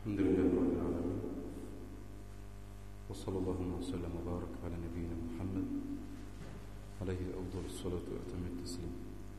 الحمد لله رب العالمين وصلى الله وسلم وبارك على نبينا محمد عليه أفضل الصلاة وأتم التسليم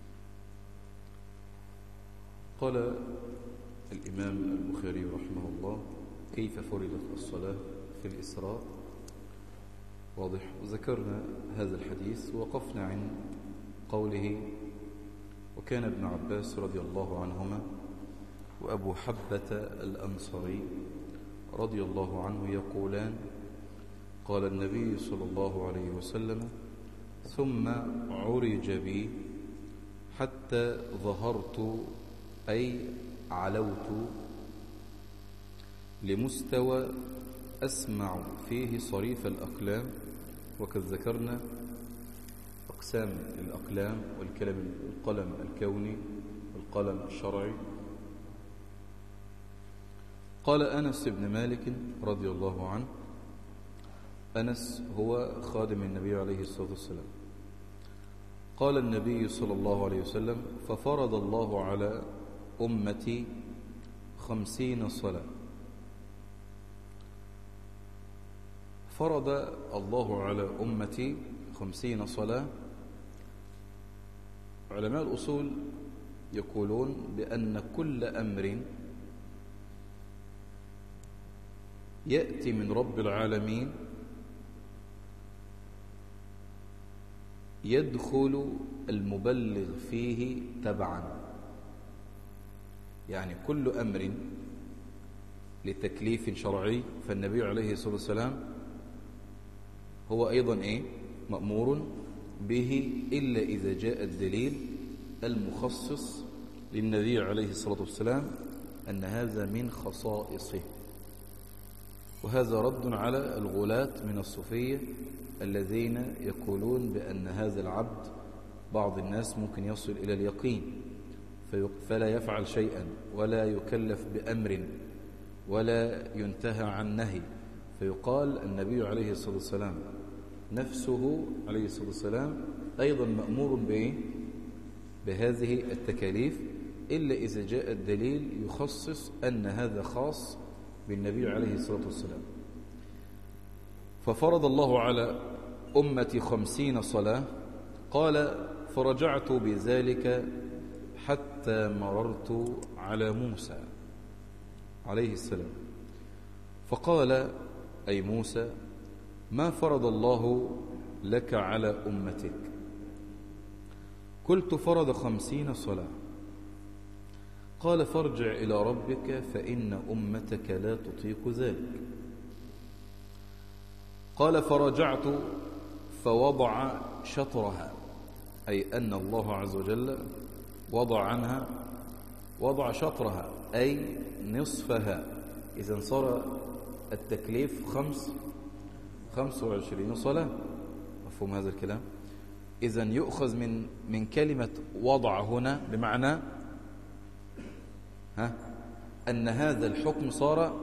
قال الإمام البخاري رحمه الله كيف فرضت الصلاة في الإسراء واضح وذكرنا هذا الحديث ووقفنا عن قوله وكان ابن عباس رضي الله عنهما وأبو حبة الأنصاري رضي الله عنه يقولان قال النبي صلى الله عليه وسلم ثم عرج بي حتى ظهرت أي علوت لمستوى أسمع فيه صريف الأقلام وقد ذكرنا أقسام الأقلام والكلام القلم الكوني والقلم الشرعي قال أنس بن مالك رضي الله عنه أنس هو خادم النبي عليه الصلاة والسلام قال النبي صلى الله عليه وسلم ففرض الله على أمتي خمسين صلاة فرض الله على أمتي خمسين صلاة علماء الأصول يقولون بأن كل أمر يأتي من رب العالمين يدخل المبلغ فيه تبعا يعني كل أمر لتكليف شرعي فالنبي عليه الصلاة والسلام هو أيضا إيه مأمور به إلا إذا جاء الدليل المخصص للنبي عليه الصلاة والسلام أن هذا من خصائصه وهذا رد على الغلاة من الصوفية الذين يقولون بأن هذا العبد بعض الناس ممكن يصل إلى اليقين فلا يفعل شيئا ولا يكلف بأمر ولا ينتهى عن نهي فيقال النبي عليه الصلاة والسلام نفسه عليه الصلاة والسلام أيضا مأمور بإيه؟ بهذه التكاليف إلا إذا جاء الدليل يخصص أن هذا خاص بالنبي عليه الصلاة والسلام ففرض الله على أمتي خمسين صلاة قال فرجعت بذلك حتى مررت على موسى عليه السلام فقال أي موسى ما فرض الله لك على أمتك قلت فرض خمسين صلاة قال فارجع إلى ربك فإن أمتك لا تطيق ذلك قال فرجعت فوضع شطرها أي أن الله عز وجل وضع عنها وضع شطرها أي نصفها إذا صار التكليف خمس خمس وعشرين صلاة مفهوم هذا الكلام إذا يؤخذ من من كلمة وضع هنا بمعنى ها أن هذا الحكم صار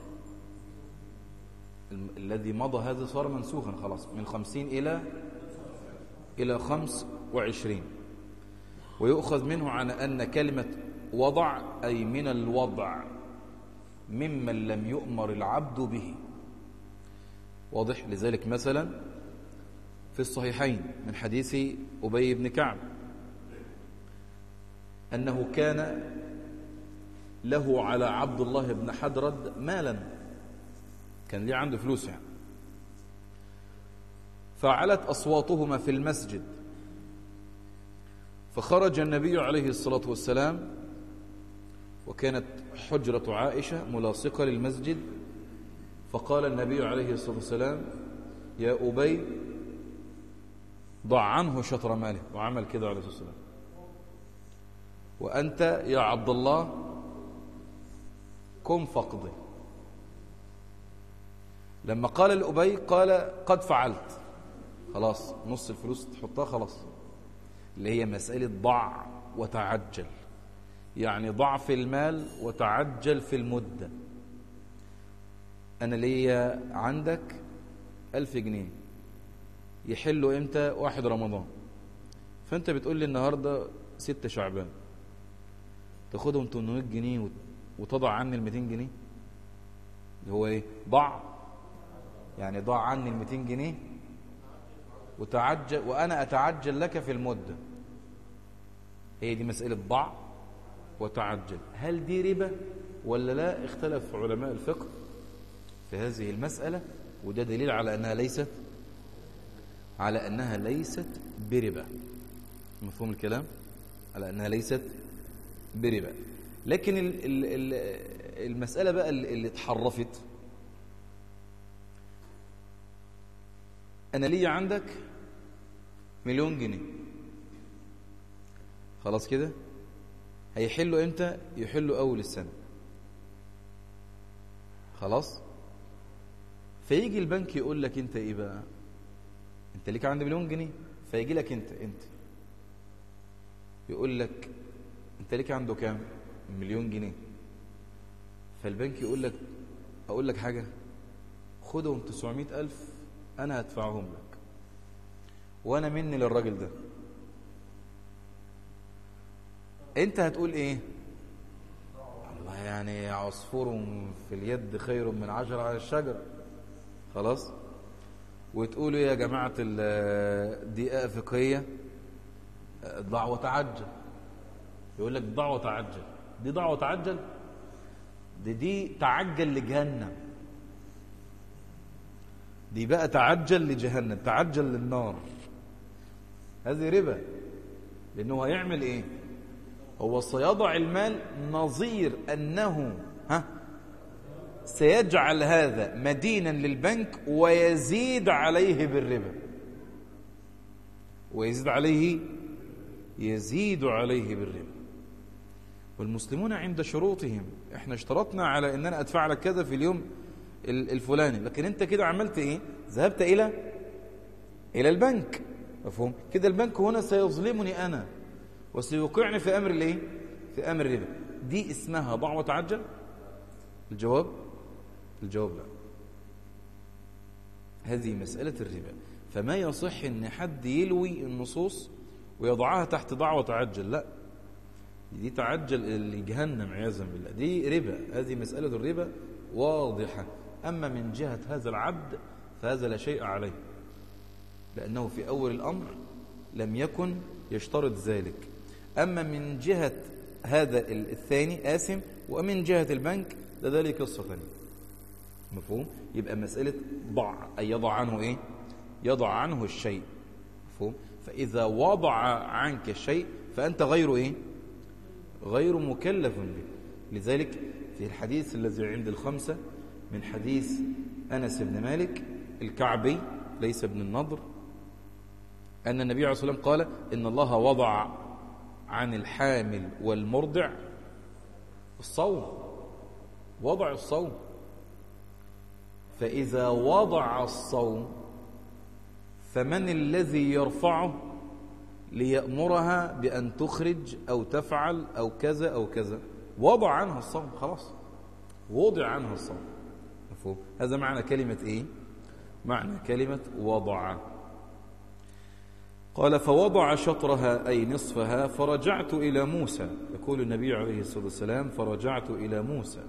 الذي مضى هذا صار منسوخا خلاص من خمسين إلى إلى خمس وعشرين ويؤخذ منه عن أن كلمة وضع أي من الوضع ممن لم يؤمر العبد به واضح لذلك مثلا في الصحيحين من حديث أبي بن كعب أنه كان له على عبد الله بن حدرد مالا كان ليه عنده فلوس يعني فعلت أصواتهما في المسجد فخرج النبي عليه الصلاة والسلام وكانت حجرة عائشة ملاصقة للمسجد فقال النبي عليه الصلاة والسلام يا أبي ضع عنه شطر ماله وعمل كده عليه الصلاة والسلام وأنت يا عبد الله كن فقضي لما قال لأبي قال قد فعلت خلاص نص الفلوس تحطها خلاص اللي هي مسألة ضع وتعجل يعني ضع في المال وتعجل في المدة أنا ليا عندك ألف جنيه يحلوا إمتى واحد رمضان فأنت بتقول لي النهاردة ستة شعبان تاخدهم 800 جنيه وتضع عني ال 200 جنيه هو ايه ضع يعني ضع عني ال 200 جنيه وتعجل وانا اتعجل لك في المده هي دي مساله ضع وتعجل هل دي ربا ولا لا اختلف علماء الفقه في هذه المساله وده دليل على انها ليست على انها ليست بربا مفهوم الكلام على انها ليست بربا لكن ال ال ال المساله بقى اللي اتحرفت انا ليا عندك مليون جنيه خلاص كده هيحلوا امتى يحلوا اول السنه خلاص فيجي البنك يقول لك انت ايه بقى انت ليك عند مليون جنيه فيجي لك انت انت يقول لك انت ليك عنده كام مليون جنيه فالبنك يقول لك اقول لك حاجه خدهم 900 ألف أنا هدفعهم لك وأنا مني للراجل ده أنت هتقول إيه الله يعني عصفور في اليد خير من عشرة على الشجر خلاص وتقولوا يا جماعة الدقيقة فقهية ضع وتعجل يقول لك ضع وتعجل دي ضع وتعجل دي دي تعجل لجهنم دي بقى تعجل لجهنم تعجل للنار هذه ربا لأنه هيعمل إيه هو سيضع المال نظير أنه ها سيجعل هذا مدينا للبنك ويزيد عليه بالربا ويزيد عليه يزيد عليه بالربا والمسلمون عند شروطهم احنا اشترطنا على ان انا ادفع لك كذا في اليوم الفلاني لكن انت كده عملت ايه ذهبت الى الى البنك مفهوم كده البنك هنا سيظلمني انا وسيوقعني في امر الايه في امر الربا دي اسمها ضع وتعجل الجواب الجواب لا هذه مسألة الربا فما يصح ان حد يلوي النصوص ويضعها تحت ضع وتعجل لا دي تعجل لجهنم عياذا بالله دي ربا هذه مسألة الربا واضحة أما من جهة هذا العبد فهذا لا شيء عليه لأنه في أول الأمر لم يكن يشترط ذلك أما من جهة هذا الثاني آثم ومن جهة البنك ده ذلك قصة ثانية مفهوم يبقى مسألة ضع أي يضع عنه إيه يضع عنه الشيء مفهوم فإذا وضع عنك الشيء فأنت غير إيه غير مكلف به لذلك في الحديث الذي عند الخمسة من حديث أنس بن مالك الكعبي ليس ابن النضر أن النبي عليه الصلاة والسلام قال إن الله وضع عن الحامل والمرضع الصوم وضع الصوم فإذا وضع الصوم فمن الذي يرفعه ليأمرها بأن تخرج أو تفعل أو كذا أو كذا وضع عنها الصوم خلاص وضع عنها الصوم مفهوم هذا معنى كلمة إيه معنى كلمة وضع قال فوضع شطرها أي نصفها فرجعت إلى موسى يقول النبي عليه الصلاة والسلام فرجعت إلى موسى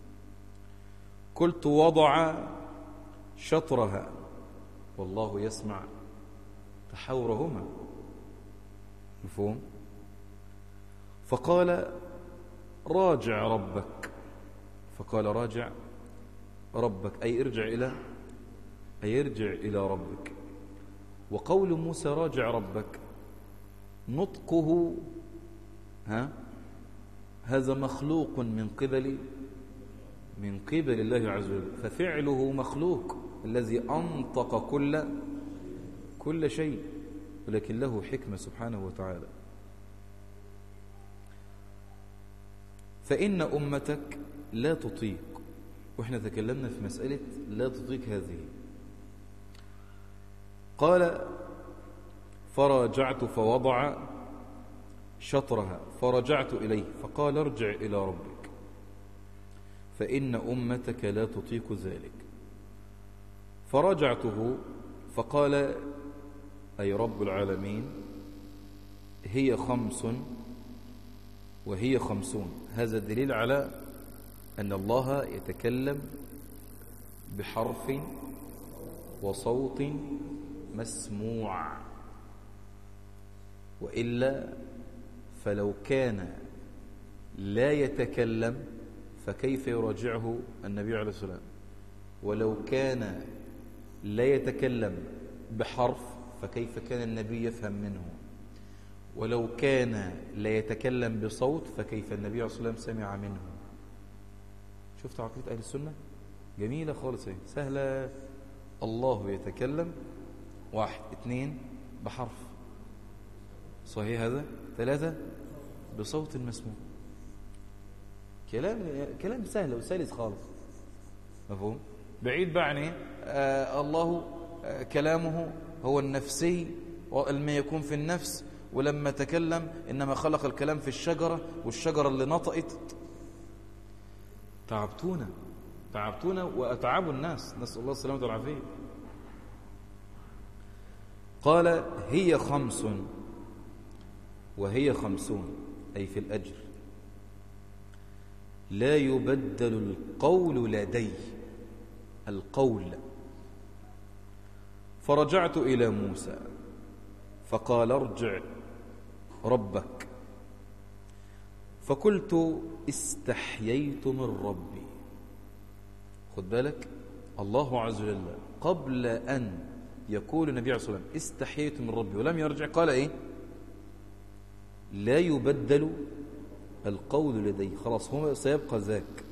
قلت وضع شطرها والله يسمع تحاورهما مفهوم فقال راجع ربك فقال راجع ربك أي ارجع إلى أي ارجع إلى ربك وقول موسى راجع ربك نطقه ها هذا مخلوق من قبل من قبل الله عز وجل ففعله مخلوق الذي أنطق كل كل شيء ولكن له حكمة سبحانه وتعالى فإن أمتك لا تطيق وإحنا تكلمنا في مسألة لا تطيق هذه قال فرجعت فوضع شطرها فرجعت إليه فقال ارجع إلى ربك فإن أمتك لا تطيق ذلك فرجعته فقال أي رب العالمين هي خمس وهي خمسون هذا دليل على أن الله يتكلم بحرف وصوت مسموع وإلا فلو كان لا يتكلم فكيف يراجعه النبي عليه الصلاة والسلام ولو كان لا يتكلم بحرف فكيف كان النبي يفهم منه ولو كان لا يتكلم بصوت فكيف النبي عليه الصلاة والسلام سمع منه شفت عقيدة أهل السنة جميلة خالص اهي سهلة الله يتكلم واحد اثنين بحرف صحيح هذا ثلاثة بصوت مسموع كلام كلام سهل وسلس خالص مفهوم بعيد بقى عن ايه آه الله آه كلامه هو النفسي ما يكون في النفس ولما تكلم إنما خلق الكلام في الشجرة والشجرة اللي نطقت تعبتونا تعبتونا وأتعبوا الناس نسأل الله السلامة والعافية قال هي خمس وهي خمسون أي في الأجر لا يبدل القول لدي القول فرجعت إلى موسى فقال ارجع ربك فقلت استحييت من ربي خد بالك الله عز وجل قبل أن يقول النبي عليه الصلاة والسلام استحييت من ربي ولم يرجع قال إيه لا يبدل القول لدي خلاص هو سيبقى ذاك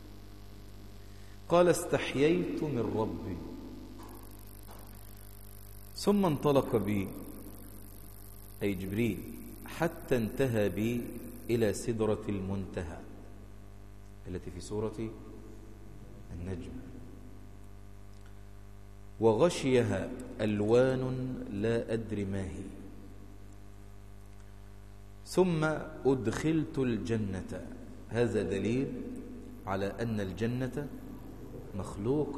قال استحييت من ربي ثم انطلق بي أي جبريل حتى انتهى بي إلى سدرة المنتهى التي في سورة النجم وغشيها ألوان لا أدري ما هي ثم أدخلت الجنة هذا دليل على أن الجنة مخلوق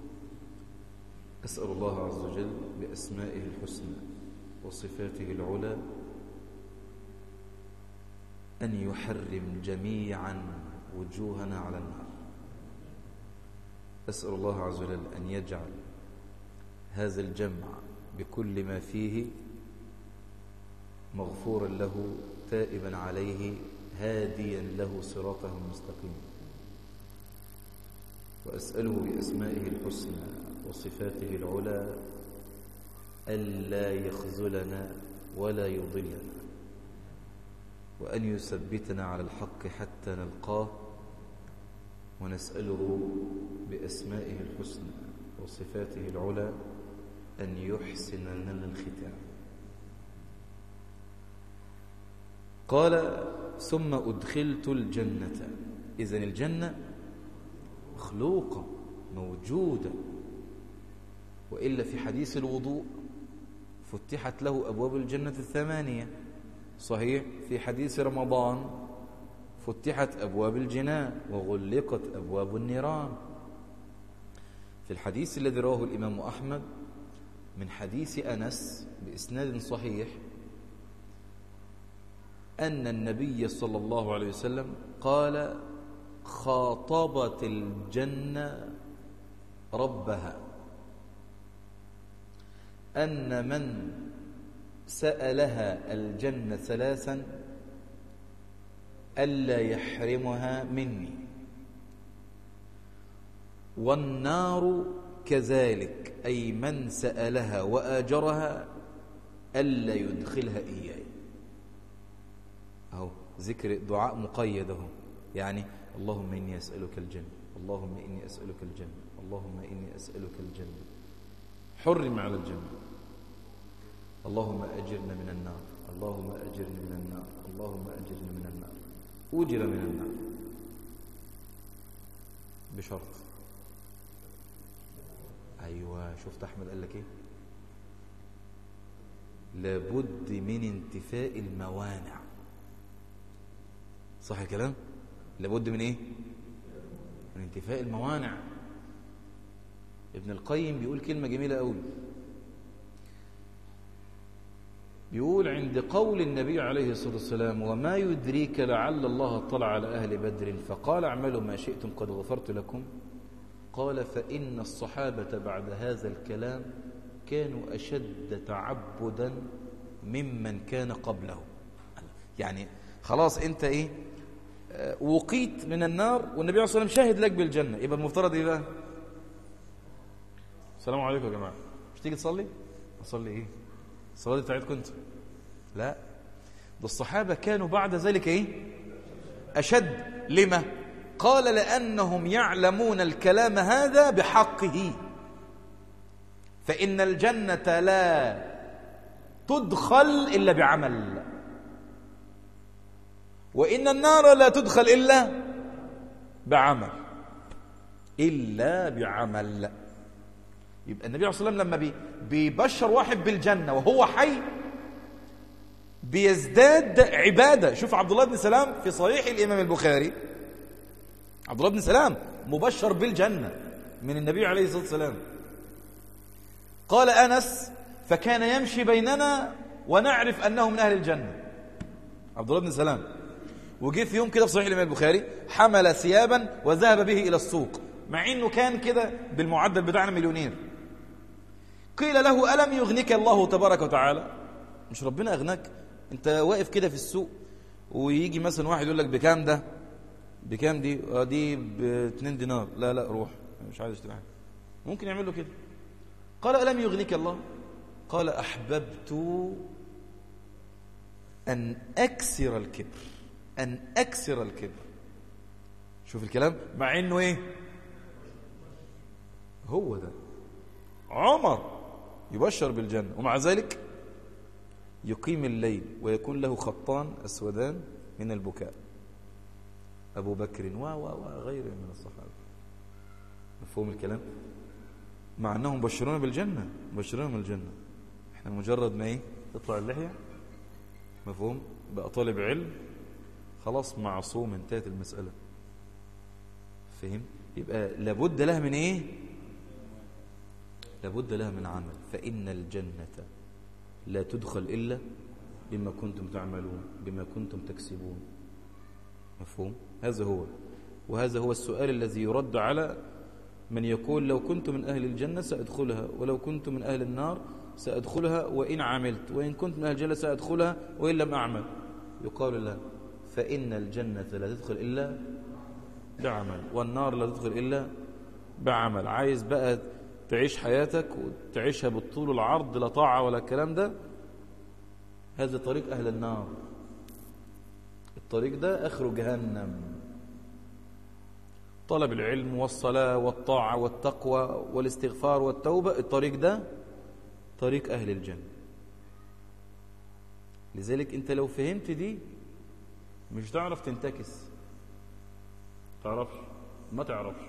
أسأل الله عز وجل بأسمائه الحسنى وصفاته العلى أن يحرم جميعا وجوهنا على النار أسأل الله عز وجل أن يجعل هذا الجمع بكل ما فيه مغفورا له تائبا عليه هاديا له صراطه المستقيم وأسأله بأسمائه الحسنى وصفاته العلى ألا يخذلنا ولا يضلنا وأن يثبتنا على الحق حتى نلقاه ونسأله بأسمائه الحسنى وصفاته العلى أن يحسن لنا الختام قال ثم أدخلت الجنة إذن الجنة مخلوقة موجودة وإلا في حديث الوضوء فتحت له أبواب الجنة الثمانية صحيح في حديث رمضان فتحت أبواب الجنان وغلقت أبواب النيران في الحديث الذي رواه الإمام أحمد من حديث أنس بإسناد صحيح أن النبي صلى الله عليه وسلم قال خاطبت الجنة ربها أن من سألها الجنة ثلاثا ألا يحرمها مني والنار كذلك أي من سألها وآجرها ألا يدخلها إياي أهو ذكر دعاء مقيد اهو يعني اللهم إني أسألك الجنة اللهم إني أسألك الجنة اللهم إني أسألك الجنة حرم على الجنة اللهم أجرنا من النار اللهم أجرني من النار اللهم أجرني من النار أجر من النار بشرط أيوة شفت أحمد قال لك إيه لابد من انتفاء الموانع صح الكلام لابد من إيه من انتفاء الموانع ابن القيم بيقول كلمة جميلة قوي بيقول عند قول النبي عليه الصلاة والسلام وما يدريك لعل الله اطلع على أهل بدر فقال اعملوا ما شئتم قد غفرت لكم قال فإن الصحابة بعد هذا الكلام كانوا أشد تعبدا ممن كان قبله يعني خلاص انت ايه آه، وقيت من النار والنبي عليه الصلاة والسلام شاهد لك بالجنة يبقى المفترض ايه بقى السلام عليكم يا جماعة مش تيجي تصلي اصلي ايه الصلاة بتاعتكم انت لا ده الصحابة كانوا بعد ذلك ايه أشد لما قال لأنهم يعلمون الكلام هذا بحقه فإن الجنة لا تدخل إلا بعمل وإن النار لا تدخل إلا بعمل إلا بعمل يبقى النبي عليه الصلاة والسلام لما بيبشر واحد بالجنة وهو حي بيزداد عبادة شوف عبد الله بن سلام في صحيح الإمام البخاري عبد الله بن سلام مبشر بالجنة من النبي عليه الصلاة والسلام قال أنس فكان يمشي بيننا ونعرف أنه من أهل الجنة عبد الله بن سلام وجه في يوم كده في صحيح الإمام البخاري حمل ثيابا وذهب به إلى السوق مع إنه كان كده بالمعدل بتاعنا مليونير قيل له ألم يغنيك الله تبارك وتعالى مش ربنا أغناك أنت واقف كده في السوق ويجي مثلا واحد يقول لك بكام ده بكام دي اه دي ب 2 دينار لا لا روح مش عايز اشتري حاجه ممكن يعمل له كده قال الم يغنيك الله قال احببت ان اكسر الكبر ان اكسر الكبر شوف الكلام مع انه ايه هو ده عمر يبشر بالجنه ومع ذلك يقيم الليل ويكون له خطان اسودان من البكاء أبو بكر و و وغيره من الصحابة مفهوم الكلام مع أنهم بشرونا بالجنة بشرونا بالجنة احنا مجرد ما ايه تطلع اللحية مفهوم بقى طالب علم خلاص معصوم انتهت المسألة فهم يبقى لابد لها من ايه لابد لها من عمل فإن الجنة لا تدخل إلا بما كنتم تعملون بما كنتم تكسبون مفهوم هذا هو وهذا هو السؤال الذي يرد على من يقول لو كنت من أهل الجنة سأدخلها ولو كنت من أهل النار سأدخلها وإن عملت وإن كنت من أهل الجنة سأدخلها وإن لم أعمل يقال لا فإن الجنة لا تدخل إلا بعمل والنار لا تدخل إلا بعمل عايز بقى تعيش حياتك وتعيشها بالطول والعرض لا طاعة ولا الكلام ده هذا طريق أهل النار الطريق ده آخره جهنم طلب العلم والصلاة والطاعة والتقوى والاستغفار والتوبة الطريق ده طريق أهل الجنة لذلك أنت لو فهمت دي مش تعرف تنتكس تعرفش ما تعرفش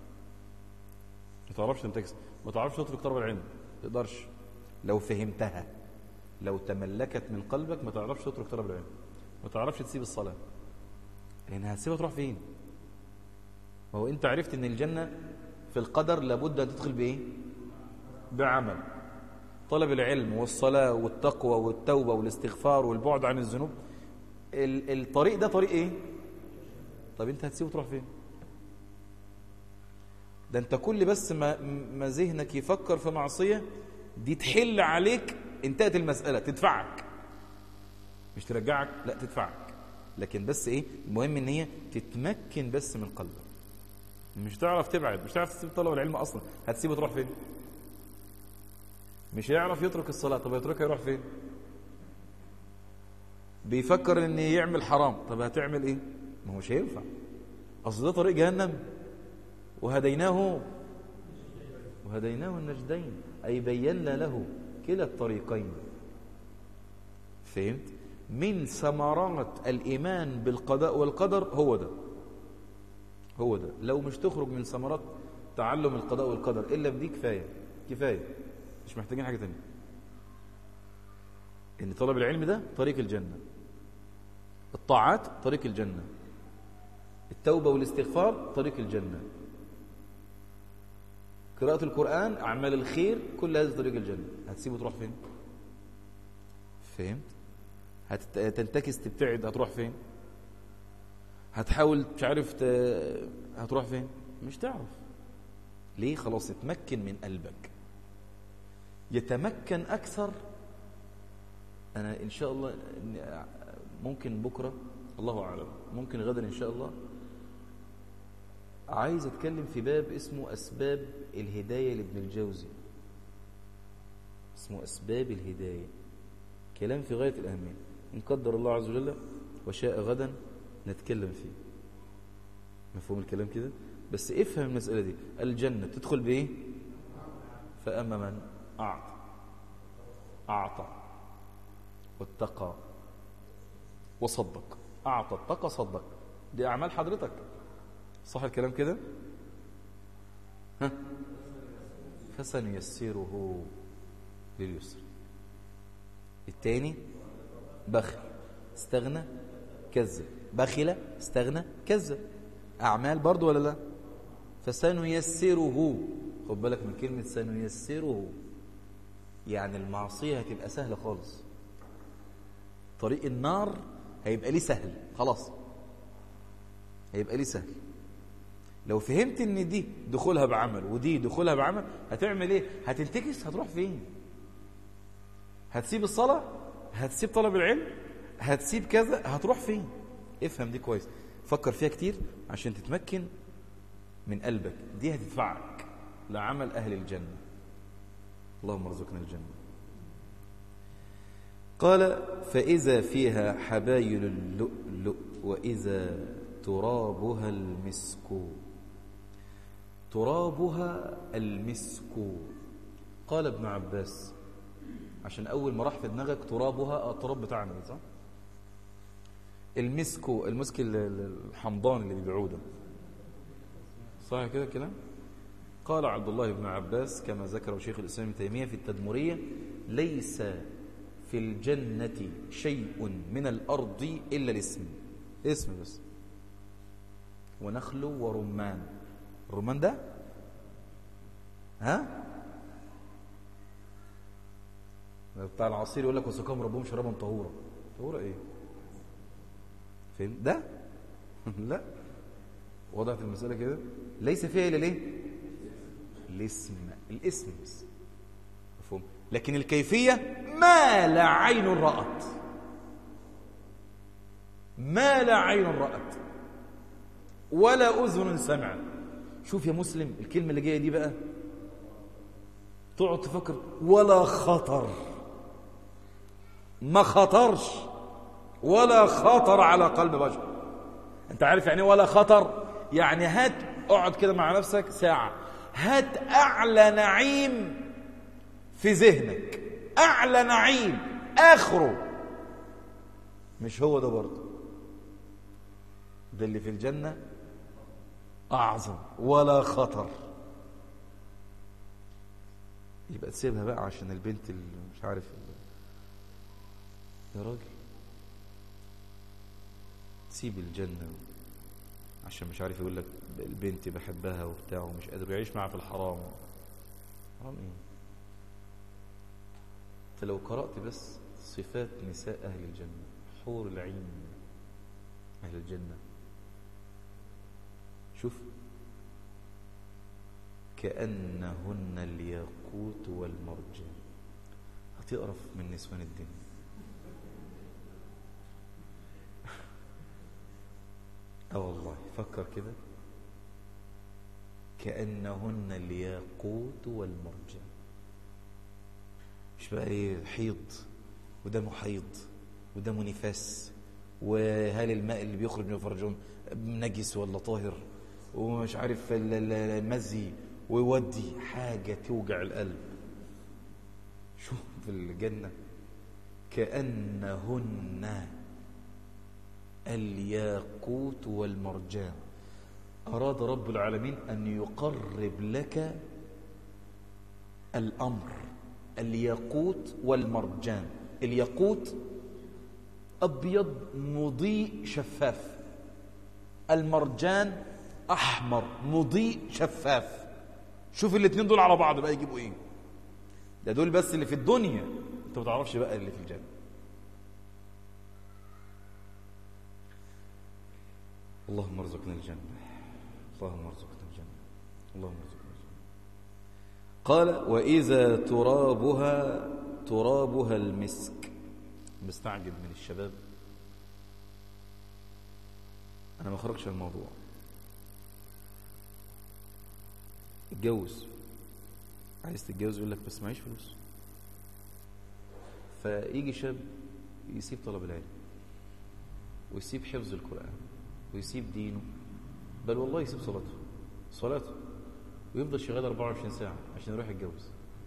ما تعرفش تنتكس ما تعرفش تترك طلب العلم ما تقدرش لو فهمتها لو تملكت من قلبك ما تعرفش تترك طلب العلم ما تعرفش تسيب الصلاة لأن هتسيبها تروح فين ما هو أنت عرفت أن الجنة في القدر لابد أن تدخل بإيه بعمل طلب العلم والصلاة والتقوى والتوبة والاستغفار والبعد عن الذنوب الطريق ده طريق ايه طب انت هتسيبه تروح فين ده انت كل بس ما, ما ذهنك يفكر في معصية دي تحل عليك انتهت المسألة تدفعك مش ترجعك لا تدفعك لكن بس ايه المهم ان هي تتمكن بس من قلبك مش تعرف تبعد مش تعرف تسيب طلب العلم اصلا هتسيبه تروح فين مش هيعرف يترك الصلاة طب يتركها يروح فين بيفكر ان يعمل حرام طب هتعمل ايه ما هو مش هينفع اصل ده طريق جهنم وهديناه وهديناه النجدين اي بينا له كلا الطريقين فهمت من ثمرات الإيمان بالقضاء والقدر هو ده هو ده لو مش تخرج من ثمرات تعلم القضاء والقدر إلا بدي كفاية كفاية مش محتاجين حاجة تانية إن طلب العلم ده طريق الجنة الطاعات طريق الجنة التوبة والاستغفار طريق الجنة قراءة القرآن أعمال الخير كل هذه طريق الجنة هتسيبه تروح فين فهمت هتنتكس تبتعد هتروح فين هتحاول مش عارف ت... هتروح فين مش تعرف ليه خلاص اتمكن من قلبك يتمكن أكثر أنا إن شاء الله ممكن بكرة الله أعلم ممكن غدا إن شاء الله عايز أتكلم في باب اسمه أسباب الهداية لابن الجوزي اسمه أسباب الهداية كلام في غاية الأهمية إن قدر الله عز وجل وشاء غدا نتكلم فيه مفهوم الكلام كده بس افهم المسألة دي الجنة تدخل بإيه فأما من أعطى أعطى واتقى وصدق أعطى اتقى صدق دي أعمال حضرتك صح الكلام كده ها فسنيسره لليسر الثاني بخل استغنى كذب بخل استغنى كذب أعمال برضو ولا لا فسنيسره خد بالك من كلمة سنيسره يعني المعصية هتبقى سهلة خالص طريق النار هيبقى ليه سهل خلاص هيبقى ليه سهل لو فهمت ان دي دخولها بعمل ودي دخولها بعمل هتعمل ايه هتنتكس هتروح فين هتسيب الصلاة هتسيب طلب العلم هتسيب كذا هتروح فين افهم دي كويس فكر فيها كتير عشان تتمكن من قلبك دي هتدفعك لعمل أهل الجنة اللهم ارزقنا الجنة قال فإذا فيها حبايل اللؤلؤ وإذا ترابها المسك ترابها المسك قال ابن عباس عشان أول ما راح في دماغك ترابها التراب بتاعنا صح المسك المسك الحمضان اللي بيبيعوه ده صح كده الكلام قال عبد الله بن عباس كما ذكره شيخ الإسلام ابن تيمية في التدمرية ليس في الجنة شيء من الأرض إلا الاسم اسم بس ونخل ورمان الرمان ده ها بتاع العصير يقول لك وسقام ربهم شرابا طهورا طهورا ايه فين ده لا وضعت المسألة كده ليس فيها إلا ليه الاسم الاسم بس مفهوم لكن الكيفية ما لا عين رأت ما لا عين رأت ولا أذن سمعت شوف يا مسلم الكلمة اللي جاية دي بقى تقعد تفكر ولا خطر ما خطرش ولا خطر على قلب بشر انت عارف يعني ولا خطر يعني هات اقعد كده مع نفسك ساعة هات أعلى نعيم في ذهنك أعلى نعيم آخره مش هو ده برضه ده اللي في الجنة أعظم ولا خطر يبقى تسيبها بقى عشان البنت اللي مش عارف يا راجل سيب الجنة عشان مش عارف يقول لك البنت بحبها وبتاع ومش قادر يعيش معها في الحرام حرام ايه انت لو قرأت بس صفات نساء أهل الجنة حور العين أهل الجنة شوف كأنهن الياقوت والمرجان هتقرف من نسوان الدنيا اه والله فكر كده كأنهن الياقوت والمرجان مش بقى ايه حيض وده محيض وده نفاس وهل الماء اللي بيخرج من فرجهم نجس ولا طاهر ومش عارف المزي ويودي حاجة توجع القلب شوف في الجنة كأنهن الياقوت والمرجان أراد رب العالمين أن يقرب لك الأمر الياقوت والمرجان الياقوت أبيض مضيء شفاف المرجان أحمر مضيء شفاف شوف الاثنين دول على بعض بقى يجيبوا ايه ده دول بس اللي في الدنيا انت ما تعرفش بقى اللي في الجنة اللهم ارزقنا الجنة اللهم ارزقنا الجنة اللهم ارزقنا الجنة قال وإذا ترابها ترابها المسك مستعجب من الشباب أنا ما خرجش الموضوع اتجوز عايز تتجوز يقول لك بس معيش فلوس فيجي شاب يسيب طلب العلم ويسيب حفظ القرآن ويسيب دينه بل والله يسيب صلاته صلاته ويفضل شغال 24 ساعة عشان يروح يتجوز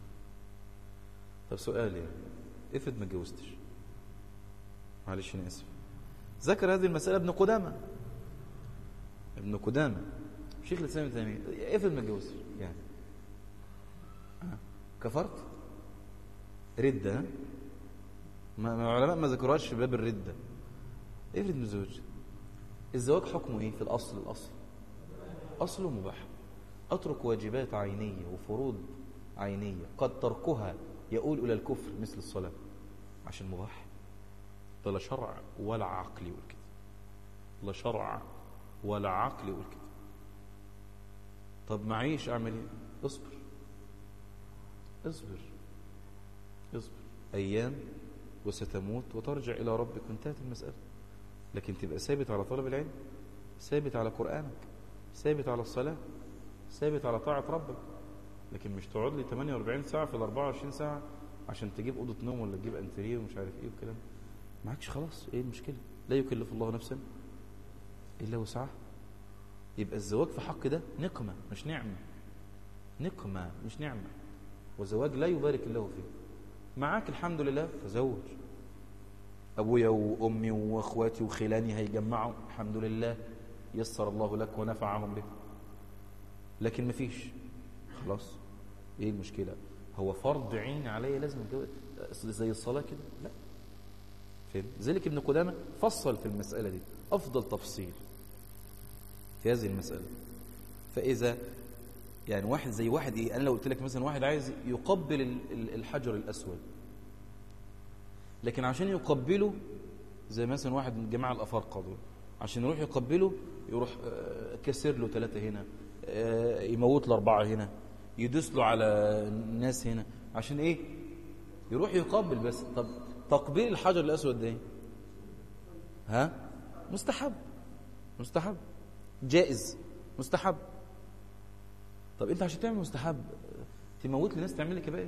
طب سؤال يعني افرض ما اتجوزتش معلش انا اسف ذكر هذه المسألة ابن قدامة ابن قدامة شيخ الإسلام ابن تيمية افرض ما اتجوزتش يعني كفرت ردة ما العلماء ما ذكروهاش في باب الردة افرض متزوج الزواج حكمه ايه في الاصل الاصل اصله مباح اترك واجبات عينية وفروض عينية قد تركها يقول الى الكفر مثل الصلاة عشان مباح ده لا شرع ولا عقل يقول كده لا شرع ولا عقل يقول كده طب معيش اعمل ايه اصبر اصبر اصبر ايام وستموت وترجع الى ربك وانتهت المساله لكن تبقى ثابت على طلب العلم ثابت على قرانك ثابت على الصلاه ثابت على طاعه ربك لكن مش تقعد لي 48 ساعه في ال 24 ساعه عشان تجيب اوضه نوم ولا تجيب انتريه ومش عارف ايه والكلام معكش خلاص ايه المشكله لا يكلف الله نفسا الا وسعها يبقى الزواج في حق ده نقمه مش نعمه نقمه مش نعمه وزواج لا يبارك الله فيه معاك الحمد لله تزوج ابويا وامي واخواتي وخلاني هيجمعوا الحمد لله يسر الله لك ونفعهم بك لكن مفيش خلاص ايه المشكله هو فرض عين عليا لازم اتجوز زي الصلاه كده لا فهم ذلك ابن قدامه فصل في المساله دي افضل تفصيل في هذه المساله فاذا يعني واحد زي واحد ايه انا لو قلت لك مثلا واحد عايز يقبل الحجر الاسود لكن عشان يقبله زي مثلا واحد من جماعه الافارقه دول عشان يروح يقبله يروح كسر له ثلاثه هنا يموت له اربعه هنا يدوس له على الناس هنا عشان ايه يروح يقبل بس طب تقبيل الحجر الاسود ده ايه ها مستحب مستحب جائز مستحب طب انت عشان تعمل مستحب تموت لناس تعمل لك كبائر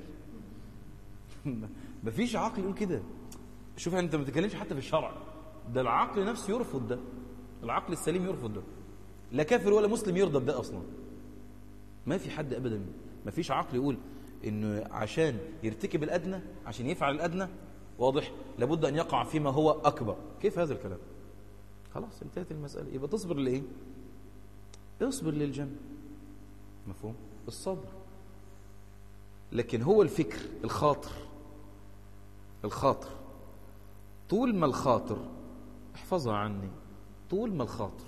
مفيش عقل يقول كده شوف انت ما بتتكلمش حتى في الشرع ده العقل نفسه يرفض ده العقل السليم يرفض ده لا كافر ولا مسلم يرضى بده اصلا ما في حد ابدا ما فيش عقل يقول انه عشان يرتكب الادنى عشان يفعل الادنى واضح لابد ان يقع فيما هو اكبر كيف هذا الكلام خلاص انتهت المساله يبقى تصبر لايه اصبر للجنه مفهوم الصبر لكن هو الفكر الخاطر الخاطر طول ما الخاطر احفظها عني طول ما الخاطر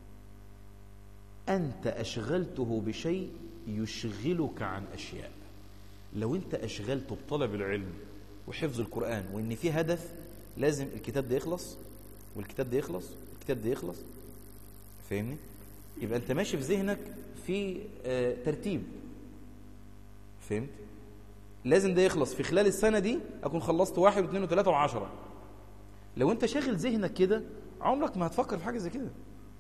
أنت أشغلته بشيء يشغلك عن أشياء لو أنت أشغلته بطلب العلم وحفظ القرآن وإن في هدف لازم الكتاب ده يخلص والكتاب ده يخلص والكتاب ده يخلص فاهمني؟ يبقى أنت ماشي في ذهنك في آه ترتيب فهمت؟ لازم ده يخلص في خلال السنة دي أكون خلصت واحد واثنين وثلاثة وعشرة لو أنت شاغل ذهنك كده عمرك ما هتفكر في حاجة زي كده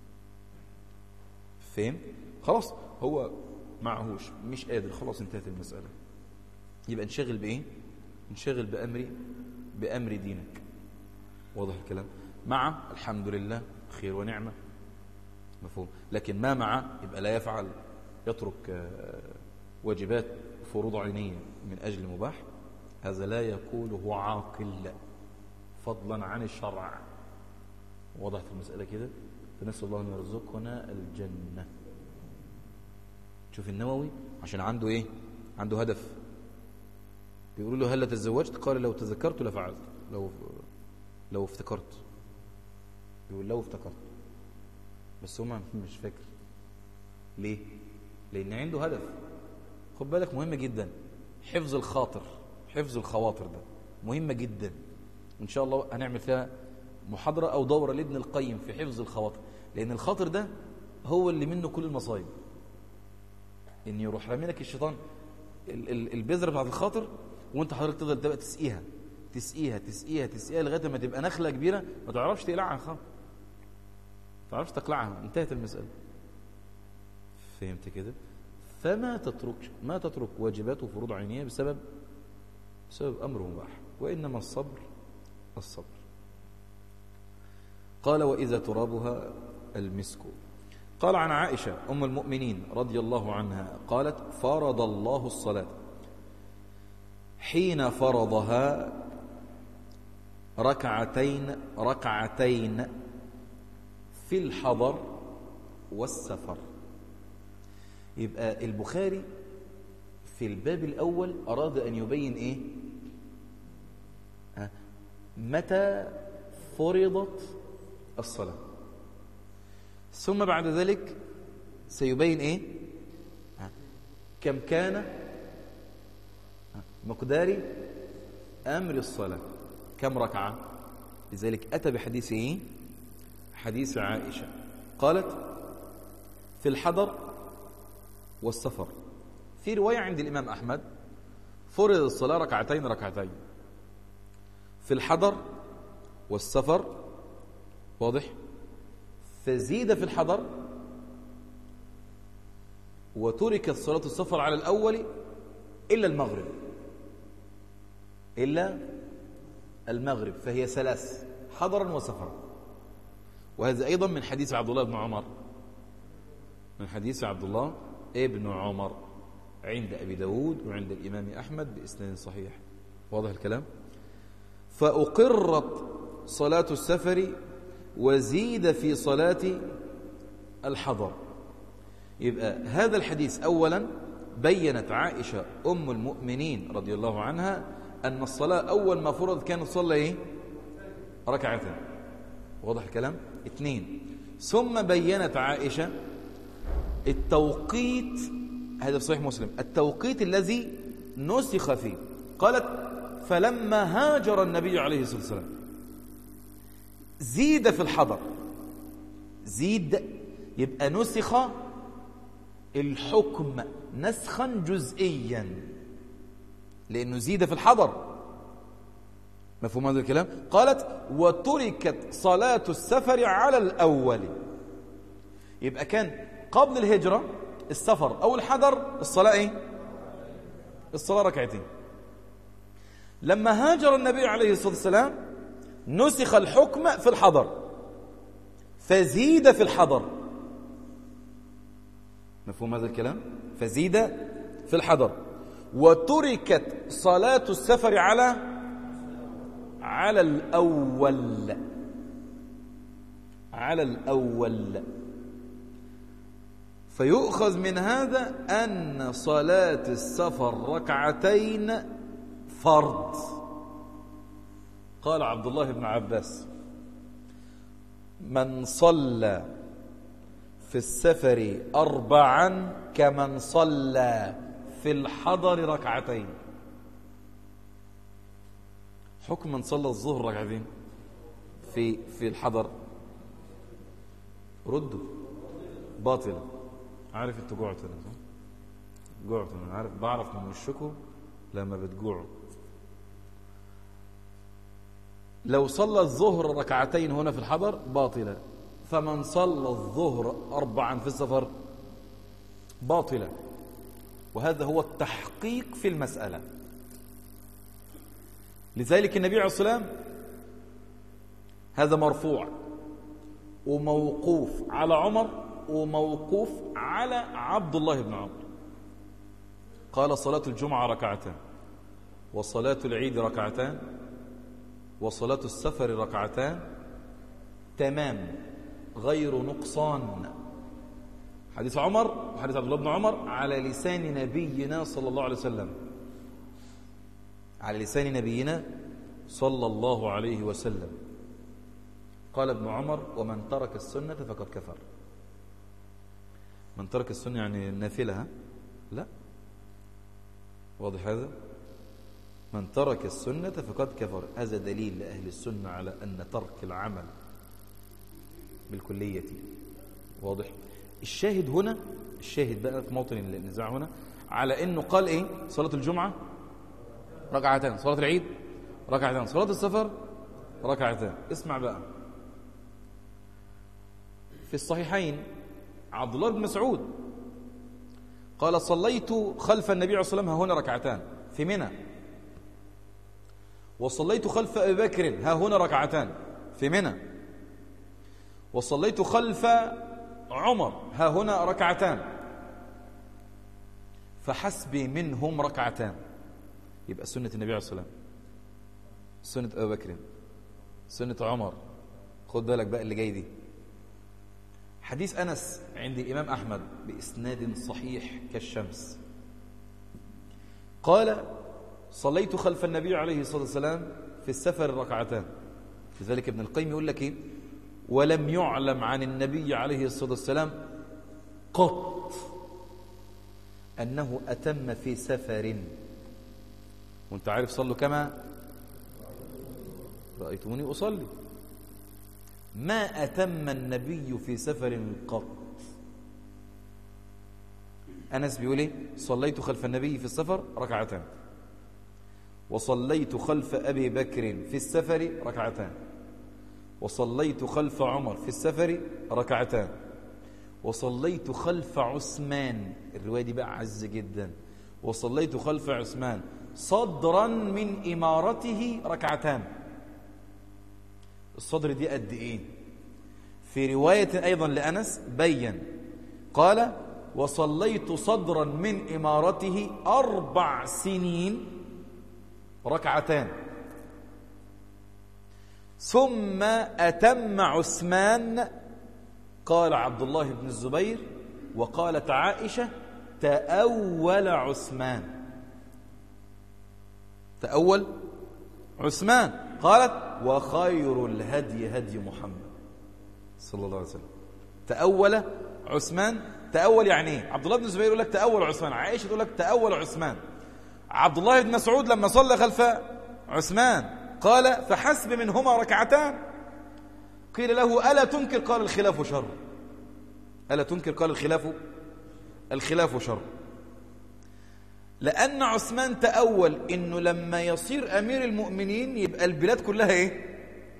فهم خلاص هو معهوش مش قادر خلاص انتهت المسألة يبقى انشغل بإيه انشغل بأمري بأمر دينك واضح الكلام مع الحمد لله خير ونعمة مفهوم لكن ما مع يبقى لا يفعل يترك واجبات فروض عينية من أجل مباح هذا لا يقوله عاقل فضلا عن الشرع وضحت المسألة كده فنسأل الله أن يرزقنا الجنة شوف النووي عشان عنده إيه عنده هدف بيقولوا له هل تزوجت قال لو تذكرت لفعلت لو لو افتكرت يقول لو افتكرت بس هو مش فاكر ليه لأن عنده هدف خد بالك مهم جدا حفظ الخاطر حفظ الخواطر ده مهمة جدا إن شاء الله هنعمل فيها محاضرة أو دورة لابن القيم في حفظ الخواطر لأن الخاطر ده هو اللي منه كل المصايب إن يروح رامي لك الشيطان ال- ال- البذره بتاعت الخاطر وانت حضرتك تفضل تبقى تسقيها تسقيها تسقيها تسقيها لغايه ما تبقى نخله كبيره ما تعرفش تقلعها خالص ما تعرفش تقلعها انتهت المساله فهمت كده فما تتركش ما تترك واجبات وفروض عينيه بسبب بسبب امر مباح وانما الصبر الصبر قال واذا ترابها المسك قال عن عائشه ام المؤمنين رضي الله عنها قالت فرض الله الصلاه حين فرضها ركعتين ركعتين في الحضر والسفر يبقى البخاري في الباب الأول أراد أن يبين إيه ها؟ متى فرضت الصلاة ثم بعد ذلك سيبين إيه ها؟ كم كان ها؟ مقدار أمر الصلاة كم ركعة لذلك أتى بحديث إيه حديث عائشة قالت في الحضر والسفر في رواية عند الإمام أحمد فرض الصلاة ركعتين ركعتين في الحضر والسفر واضح فزيد في الحضر وتركت صلاة السفر على الأول إلا المغرب إلا المغرب فهي ثلاث حضرا وسفرا وهذا أيضا من حديث عبد الله بن عمر من حديث عبد الله ابن عمر عند أبي داود وعند الإمام أحمد بإسناد صحيح واضح الكلام فأقرت صلاة السفر وزيد في صلاة الحضر يبقى هذا الحديث أولا بينت عائشة أم المؤمنين رضي الله عنها أن الصلاة أول ما فرض كانت صلى إيه؟ ركعتين واضح الكلام اثنين ثم بينت عائشة التوقيت هذا في صحيح مسلم التوقيت الذي نسخ فيه قالت فلما هاجر النبي عليه الصلاة والسلام زيد في الحضر زيد يبقى نسخ الحكم نسخا جزئيا لأنه زيد في الحضر مفهوم هذا الكلام قالت وتركت صلاة السفر على الأول يبقى كان قبل الهجرة السفر أو الحضر الصلاة إيه الصلاة ركعتين لما هاجر النبي عليه الصلاة والسلام نسخ الحكم في الحضر فزيد في الحضر مفهوم هذا الكلام فزيد في الحضر وتركت صلاة السفر على على الأول على الأول فيؤخذ من هذا أن صلاة السفر ركعتين فرض قال عبد الله بن عباس من صلى في السفر أربعا كمن صلى في الحضر ركعتين حكم من صلى الظهر ركعتين في في الحضر ردوا باطلا عارف انتوا جوعتوا انا صح؟ جوعتوا انا عارف بعرف من وشكم لما بتجوعوا لو صلى الظهر ركعتين هنا في الحضر باطلا فمن صلى الظهر أربعا في السفر باطلا وهذا هو التحقيق في المسألة لذلك النبي عليه الصلاة والسلام هذا مرفوع وموقوف على عمر وموقوف على عبد الله بن عمر قال صلاة الجمعة ركعتان وصلاة العيد ركعتان وصلاة السفر ركعتان تمام غير نقصان حديث عمر وحديث عبد الله بن عمر على لسان نبينا صلى الله عليه وسلم على لسان نبينا صلى الله عليه وسلم قال ابن عمر ومن ترك السنة فقد كفر من ترك السنة يعني النافلة ها؟ لا واضح هذا من ترك السنة فقد كفر هذا دليل لأهل السنة على أن ترك العمل بالكلية واضح الشاهد هنا الشاهد بقى في موطن النزاع هنا على انه قال ايه صلاة الجمعة ركعتان صلاة العيد ركعتان صلاة السفر ركعتان اسمع بقى في الصحيحين عبد الله بن مسعود قال صليت خلف النبي عليه الصلاة والسلام ها هنا ركعتان في منى وصليت خلف أبي بكر ها هنا ركعتان في منى وصليت خلف عمر ها هنا ركعتان فحسبي منهم ركعتان يبقى سنة النبي عليه الصلاة والسلام سنة أبي بكر سنة عمر خد بالك بقى اللي جاي دي حديث أنس عند الإمام أحمد بإسناد صحيح كالشمس قال صليت خلف النبي عليه الصلاة والسلام في السفر ركعتان لذلك ابن القيم يقول لك إيه ولم يعلم عن النبي عليه الصلاة والسلام قط أنه أتم في سفر وانت عارف صلوا كما رأيتوني أصلي ما أتم النبي في سفر قط أنس بيقول إيه صليت خلف النبي في السفر ركعتان وصليت خلف أبي بكر في السفر ركعتان وصليت خلف عمر في السفر ركعتان وصليت خلف عثمان الرواية دي بقى عز جدا وصليت خلف عثمان صدرا من إمارته ركعتان الصدر دي قد إيه في رواية أيضا لأنس بين قال وصليت صدرا من إمارته أربع سنين ركعتان ثم أتم عثمان قال عبد الله بن الزبير وقالت عائشة تأول عثمان تأول عثمان قالت وخير الهدي هدي محمد صلى الله عليه وسلم تأول عثمان تأول يعني ايه عبد الله بن الزبير يقول لك تأول عثمان عائشة تقول لك تأول عثمان عبد الله بن مسعود لما صلى خلف عثمان قال فحسب منهما ركعتان قيل له ألا تنكر قال الخلاف شر ألا تنكر قال الخلاف الخلاف شر لأن عثمان تأول إنه لما يصير أمير المؤمنين يبقى البلاد كلها إيه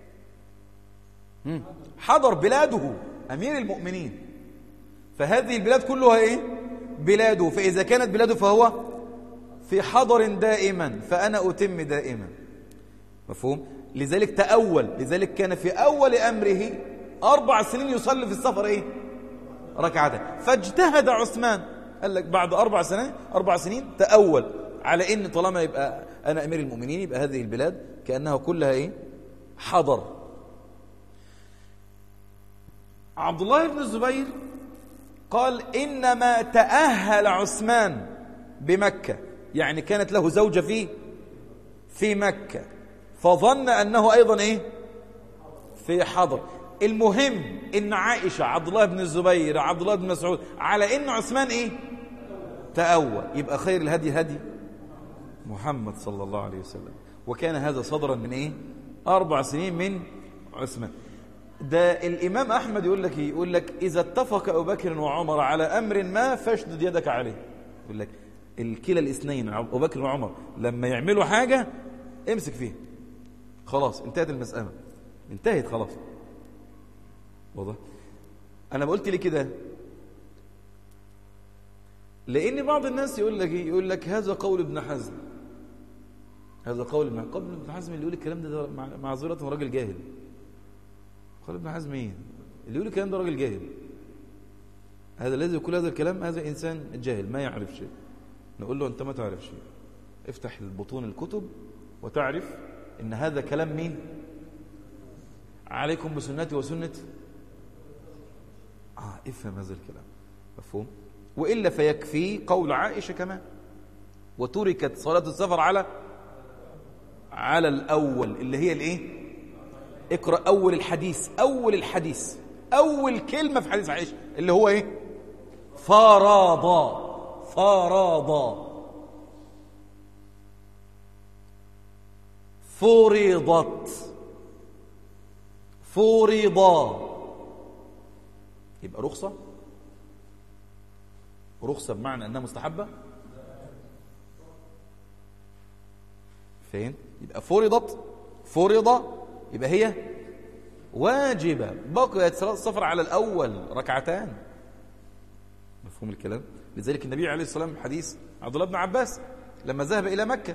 حضر بلاده أمير المؤمنين فهذه البلاد كلها إيه بلاده فإذا كانت بلاده فهو في حضر دائما فأنا أتم دائما مفهوم لذلك تأول لذلك كان في أول أمره أربع سنين يصلي في السفر إيه ركعتين فاجتهد عثمان قال لك بعد أربع سنين أربع سنين تأول على إن طالما يبقى أنا أمير المؤمنين يبقى هذه البلاد كأنها كلها إيه حضر عبد الله بن الزبير قال إنما تأهل عثمان بمكة يعني كانت له زوجة في في مكة فظن أنه أيضا إيه في حضر المهم إن عائشة عبد الله بن الزبير عبد الله بن مسعود على إن عثمان إيه تأول يبقى خير الهدي هدي محمد صلى الله عليه وسلم وكان هذا صدرا من إيه أربع سنين من عثمان ده الإمام أحمد يقول لك يقول لك إذا اتفق أبو بكر وعمر على أمر ما فاشدد يدك عليه يقول لك الكلا الاثنين أبو بكر وعمر لما يعملوا حاجة امسك فيها خلاص انتهت المسألة انتهت خلاص واضح أنا قلت لي كده لأن بعض الناس يقول لك إيه؟ يقول لك هذا قول ابن حزم هذا قول ابن قبل ابن حزم اللي يقول الكلام ده معذرة راجل جاهل قال ابن حزم ايه اللي يقول الكلام ده راجل جاهل هذا الذي يقول هذا الكلام هذا انسان جاهل ما يعرف شيء نقول له انت ما تعرف شيء افتح البطون الكتب وتعرف ان هذا كلام مين عليكم بسنتي وسنه اه افهم هذا الكلام مفهوم والا فيكفي قول عائشه كمان وتركت صلاه السفر على على الاول اللي هي الايه اقرأ أول الحديث أول الحديث أول كلمة في حديث عائشة اللي هو إيه فراضا فراضا فرضت فرضا يبقى رخصة رخصة بمعنى أنها مستحبة فين يبقى فرضت فرض يبقى هي واجبة بقيت صلاة السفر على الأول ركعتان مفهوم الكلام لذلك النبي عليه الصلاة والسلام حديث عبد الله بن عباس لما ذهب إلى مكة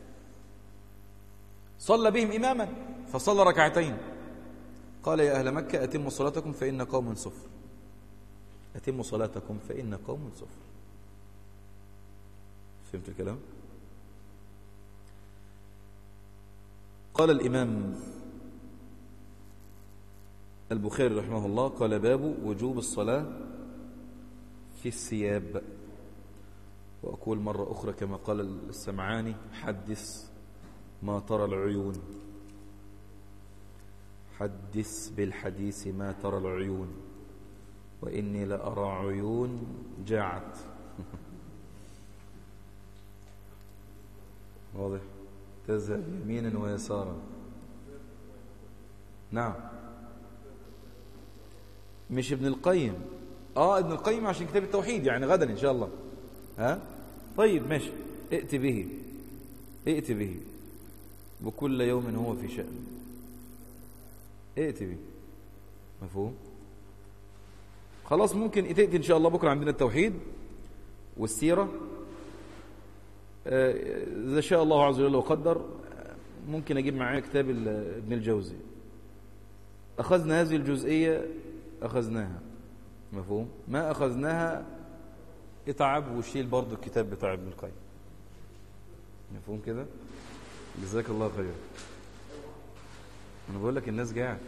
صلى بهم إماما فصلى ركعتين قال يا أهل مكة أتموا صلاتكم فإن قوم صفر أتموا صلاتكم فإن قوم صفر فهمت الكلام قال الإمام البخاري رحمه الله قال باب وجوب الصلاة في الثياب وأقول مرة أخرى كما قال السمعاني حدث ما ترى العيون حدث بالحديث ما ترى العيون وإني لأرى عيون جاعت واضح تذهب يمينا ويسارا نعم مش ابن القيم اه ابن القيم عشان كتاب التوحيد يعني غدا ان شاء الله ها طيب ماشي ائت به ائت به وكل يوم هو في شأن ائت به مفهوم خلاص ممكن تأتي إن شاء الله بكرة عندنا التوحيد والسيرة آه، إذا شاء الله عز وجل وقدر ممكن أجيب معايا كتاب ابن الجوزي أخذنا هذه الجزئية أخذناها مفهوم ما أخذناها اتعب وشيل برضو الكتاب بتاع ابن القيم مفهوم كده جزاك الله خير انا بقول لك الناس جاعت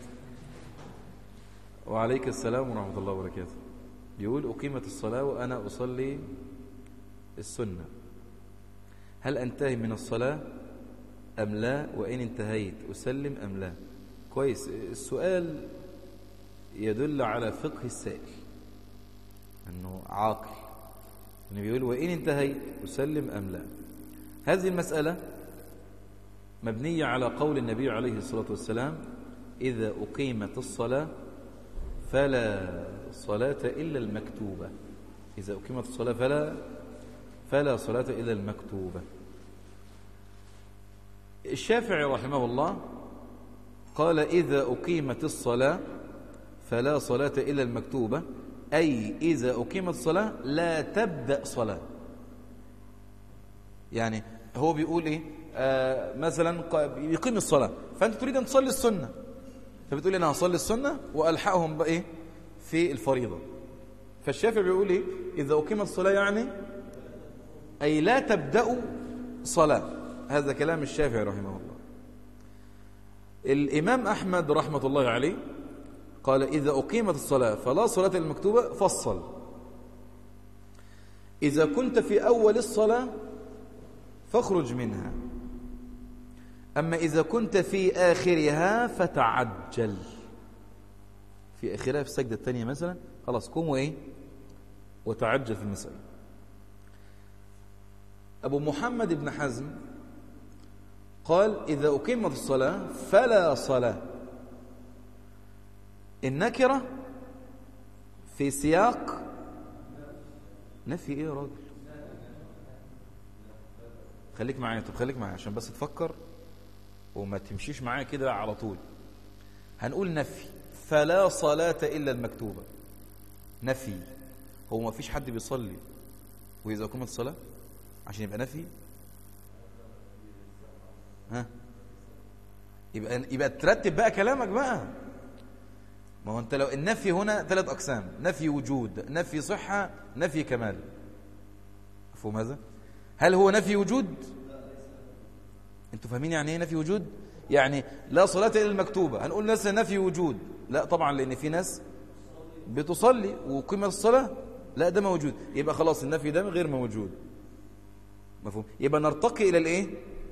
وعليك السلام ورحمة الله وبركاته يقول أقيمت الصلاة وأنا أصلي السنة هل أنتهي من الصلاة أم لا وإن انتهيت أسلم أم لا كويس السؤال يدل على فقه السائل أنه عاقل أنه بيقول وإن انتهيت أسلم أم لا هذه المسألة مبنية على قول النبي عليه الصلاة والسلام إذا أقيمت الصلاة فلا صلاة إلا المكتوبة إذا أقيمت الصلاة فلا فلا صلاة إلا المكتوبة الشافعي رحمه الله قال إذا أقيمت الصلاة فلا صلاة إلا المكتوبة أي إذا أقيمت الصلاة لا تبدأ صلاة يعني هو بيقول إيه آه مثلا يقيم الصلاة فأنت تريد أن تصلي السنة فبتقول أنا هصلي السنة وألحقهم بإيه في الفريضة فالشافعي بيقول إيه إذا أقيمت الصلاة يعني أي لا تبدأ صلاة هذا كلام الشافعي رحمه الله الإمام أحمد رحمة الله عليه قال إذا أقيمت الصلاة فلا صلاة المكتوبة فصل إذا كنت في أول الصلاة فاخرج منها أما إذا كنت في آخرها فتعجل في آخرها في السجدة الثانية مثلا خلاص قوم وإيه وتعجل في المسألة أبو محمد بن حزم قال إذا أقيمت الصلاة فلا صلاة النكرة في سياق نفي إيه يا راجل خليك معايا طب خليك معايا عشان بس تفكر وما تمشيش معايا كده على طول هنقول نفي فلا صلاة إلا المكتوبة نفي هو ما فيش حد بيصلي وإذا قمت الصلاة عشان يبقى نفي ها يبقى يبقى ترتب بقى كلامك بقى ما هو انت لو النفي هنا ثلاث اقسام نفي وجود نفي صحه نفي كمال مفهوم هذا هل هو نفي وجود انتوا فاهمين يعني ايه نفي وجود يعني لا صلاه الا المكتوبه هنقول ناس نفي وجود لا طبعا لان في ناس بتصلي وقيمه الصلاه لا ده موجود يبقى خلاص النفي ده غير موجود مفهوم يبقى نرتقي الى الايه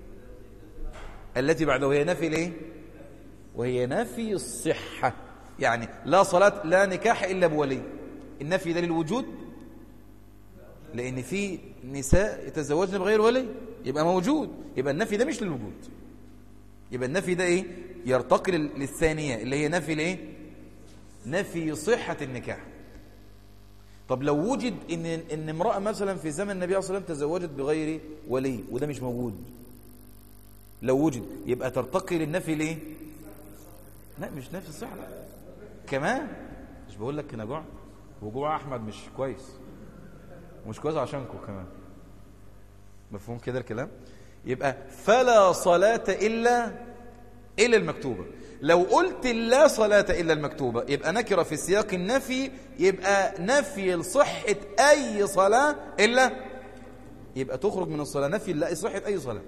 التي بعده هي نفي الايه وهي نفي الصحه يعني لا صلاه لا نكاح الا بولي النفي ده للوجود لان في نساء يتزوجن بغير ولي يبقى موجود يبقى النفي ده مش للوجود يبقى النفي ده ايه يرتقي للثانيه اللي هي نفي الايه نفي صحه النكاح طب لو وجد ان ان امراه مثلا في زمن النبي صلى الله عليه وسلم تزوجت بغير ولي وده مش موجود لو وجد يبقى ترتقي للنفي ليه لا مش نفي الصحة لا كمان مش بقول لك انا جوع وجوع احمد مش كويس مش كويس عشانكم كمان مفهوم كده الكلام يبقى فلا صلاة إلا إلا المكتوبة لو قلت لا صلاة إلا المكتوبة يبقى نكرة في سياق النفي يبقى نفي لصحة أي صلاة إلا يبقى تخرج من الصلاة نفي لا صحة أي صلاة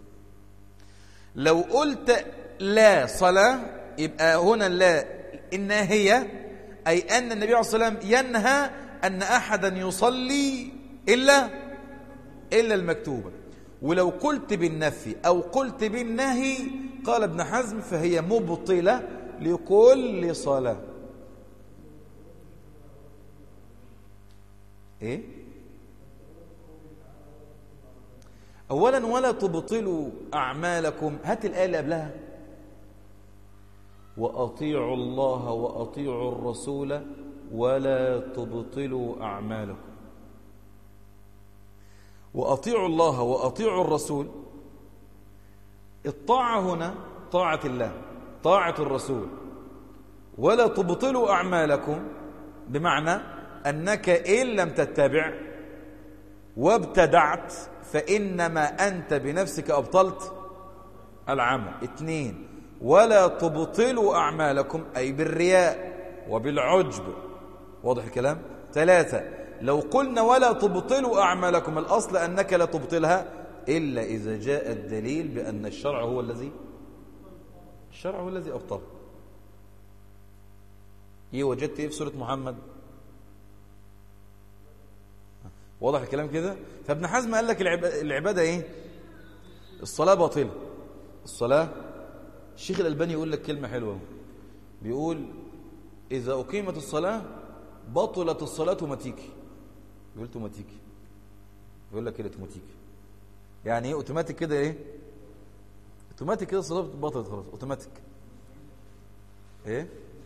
لو قلت لا صلاة يبقى هنا لا الناهية أي أن النبي عليه الصلاة والسلام ينهى أن أحدا يصلي إلا إلا المكتوبة ولو قلت بالنفي أو قلت بالنهي قال ابن حزم فهي مبطلة لكل صلاة إيه؟ أولا ولا تبطلوا أعمالكم هات الآية اللي قبلها وأطيعوا الله وأطيعوا الرسول ولا تبطلوا أعمالكم وأطيعوا الله وأطيعوا الرسول الطاعة هنا طاعة الله طاعة الرسول ولا تبطلوا أعمالكم بمعنى أنك إن لم تتبع وابتدعت فإنما أنت بنفسك أبطلت العمل اثنين ولا تبطلوا أعمالكم أي بالرياء وبالعجب واضح الكلام ثلاثة لو قلنا ولا تبطلوا أعمالكم الأصل أنك لا تبطلها إلا إذا جاء الدليل بأن الشرع هو الذي الشرع هو الذي أبطل إيه وجدت إيه في سورة محمد واضح الكلام كده فابن حزم قال لك العبادة إيه الصلاة باطلة الصلاة الشيخ الألباني يقول لك كلمة حلوة بيقول إذا أقيمت الصلاة بطلت الصلاة توماتيكي بيقول توماتيكي بيقول لك كده توماتيكي يعني ايه اوتوماتيك كده ايه اوتوماتيك كده الصلاة بطلت خلاص اوتوماتيك ايه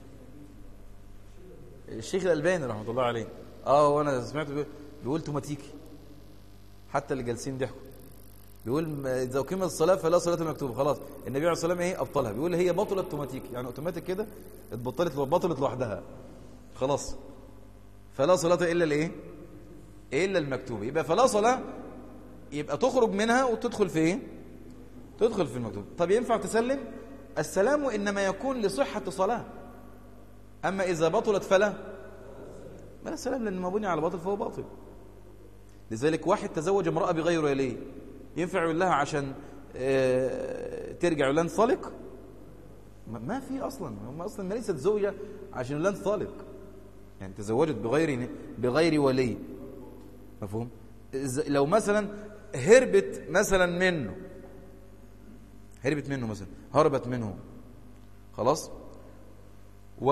الشيخ الألباني رحمة الله عليه اه وانا سمعته بيقول, بيقول توماتيكي حتى اللي جالسين ضحكوا بيقول اذا اقيمت الصلاه فلا صلاه مكتوبه خلاص النبي عليه الصلاه والسلام ايه ابطلها بيقول هي بطلت اوتوماتيك يعني اوتوماتيك كده اتبطلت بطلت لوحدها خلاص فلا صلاه الا الايه الا المكتوبه يبقى فلا صلاه يبقى تخرج منها وتدخل في ايه تدخل في المكتوب طب ينفع تسلم السلام انما يكون لصحه صلاه اما اذا بطلت فلا ما السلام لان ما بني على باطل فهو باطل لذلك واحد تزوج امراه بغير ولي ينفع يقول لها عشان ترجع ولا انطلق ما في اصلا هم اصلا ما ليست زوجه عشان لا انطلق يعني تزوجت بغير بغير ولي مفهوم لو مثلا هربت مثلا منه هربت منه مثلا هربت منه خلاص و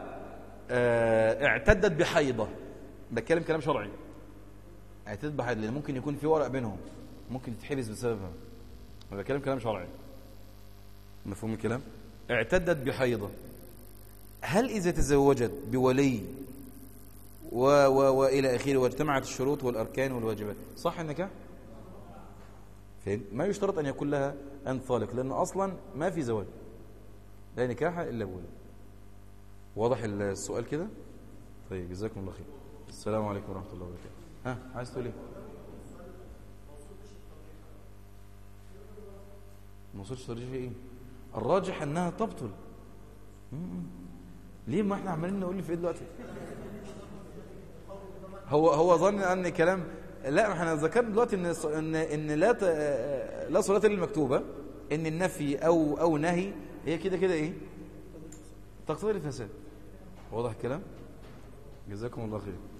اعتدت بحيضه بتكلم كلام شرعي اعتدت بحيضه لان ممكن يكون في ورق بينهم ممكن تتحبس بسببها انا بتكلم كلام شرعي مفهوم الكلام اعتدت بحيضه هل اذا تزوجت بولي و و والى اخره واجتمعت الشروط والاركان والواجبات صح النكاح فين ما يشترط ان يكون لها ان طالق لان اصلا ما في زواج لا نكاح الا بولي واضح السؤال كده طيب جزاكم الله خير السلام عليكم ورحمه الله وبركاته ها عايز تقول ايه ما وصلش ترجيح ايه الراجح انها تبطل ليه ما احنا عمالين نقول في ايه دلوقتي هو هو ظن ان كلام لا احنا ذكرنا دلوقتي ان ان ان لا ت... لا صلاه الا المكتوبه ان النفي او او نهي هي كده كده ايه تقتضي الفساد واضح الكلام جزاكم الله خير